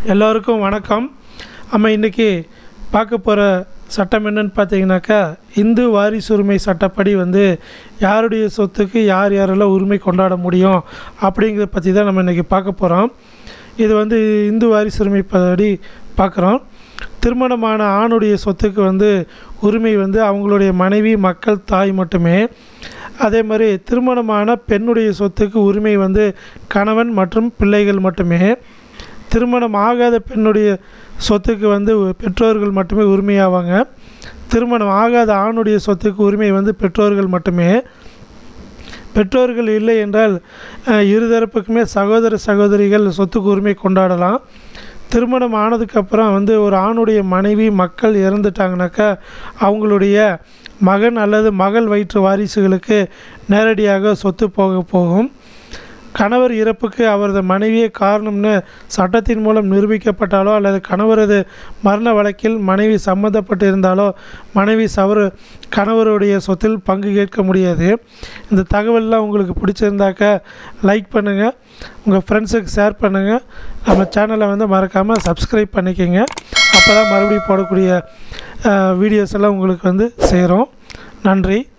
எல்லோருக்கும் வணக்கம் நம்ம இன்றைக்கி பார்க்க போகிற சட்டம் என்னன்னு பார்த்தீங்கன்னாக்கா இந்து வாரிசுரிமை சட்டப்படி வந்து யாருடைய சொத்துக்கு யார் யாரெல்லாம் உரிமை கொண்டாட முடியும் அப்படிங்கிறத பற்றி தான் நம்ம இன்றைக்கி பார்க்க போகிறோம் இது வந்து இந்து வாரிசுரிமை படி பார்க்குறோம் திருமணமான ஆணுடைய சொத்துக்கு வந்து உரிமை வந்து அவங்களுடைய மனைவி மக்கள் தாய் மட்டுமே அதே மாதிரி திருமணமான பெண்ணுடைய சொத்துக்கு உரிமை வந்து கணவன் மற்றும் பிள்ளைகள் மட்டுமே திருமணம் ஆகாத பெண்ணுடைய சொத்துக்கு வந்து பெற்றோர்கள் மட்டுமே உரிமையாவாங்க திருமணம் ஆகாத ஆணுடைய சொத்துக்கு உரிமை வந்து பெற்றோர்கள் மட்டுமே பெற்றோர்கள் இல்லை என்றால் அஹ், இருதரப்புக்குமே சகோதர சகோதரிகள் சொத்துக்கு உரிமை கொண்டாடலாம் திருமணம் ஆனதுக்கப்புறம் வந்து ஒரு ஆணுடைய மனைவி மக்கள் இறந்துட்டாங்கனாக்கா அவங்களுடைய மகன் அல்லது மகள் வயிற்று வாரிசுகளுக்கு நேரடியாக சொத்து போக போகும் கணவர் இறப்புக்கு அவரது மனைவியே காரணம்னு சட்டத்தின் மூலம் நிரூபிக்கப்பட்டாலோ அல்லது கணவரது மரண வழக்கில் மனைவி சம்மந்தப்பட்டு இருந்தாலோ மனைவி சவறு கணவருடைய சொத்தில் பங்கு கேட்க முடியாது இந்த தகவல்லாம் உங்களுக்கு பிடிச்சிருந்தாக்க லைக் பண்ணுங்கள் உங்கள் ஃப்ரெண்ட்ஸுக்கு ஷேர் பண்ணுங்கள் நம்ம சேனலை வந்து மறக்காமல் சப்ஸ்கிரைப் பண்ணிக்கோங்க அப்போ தான் மறுபடியும் போடக்கூடிய வீடியோஸ் எல்லாம் உங்களுக்கு வந்து சேரும் நன்றி